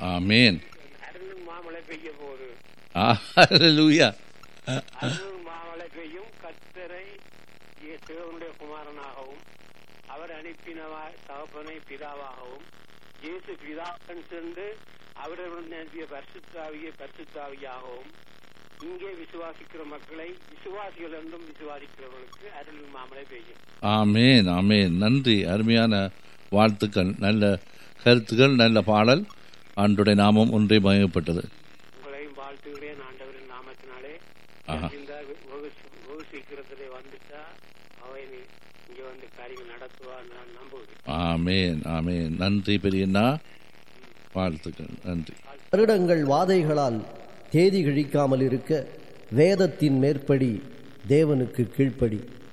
ஆமேன் அருளும் மாமழை பெய்ய போகுது ஹalleluya அருளும் மாமழை பெய்யும் கத்தரை தேவனுடைய குமாரனாகவும் அவர் அனுப்பினவா தகப்பனை பிதாவாகவும் இயேசு பிதாவன் சென்று அவருடன் அனுப்பிய பரிசுத்தாவியை பரிசுத்தாவியாகவும் இங்கே விசுவாசிக்கிற மக்களை விசுவாசிகள் என்றும் விசுவாசிக்கிறவர்களுக்கு அருளும் மாமழை பெய்யும் ஆமேன் ஆமேன் நன்றி அருமையான வாழ்த்துக்கள் நல்ல கருத்துக்கள் நல்ல பாடல் ஆண்டுடைய நாமம் ஒன்றே மயப்பட்டது உங்களையும் வாழ்த்துகிறேன் ஆண்டவரின் நாமத்தினாலே ஆஹா. இந்த வெகு வெகு சீக்கிரத்திலே வந்துட்டா அவை இங்க வந்து காரியம் நடத்துவா நான் நம்புகிறேன் ஆமேன் ஆமேன் நன்றி பெரியண்ணா வாழ்த்துக்கள் நன்றி வருடங்கள் வாதைகளால் தேதி கிழிக்காமல் இருக்க வேதத்தின் மேற்படி தேவனுக்கு கீழ்ப்படி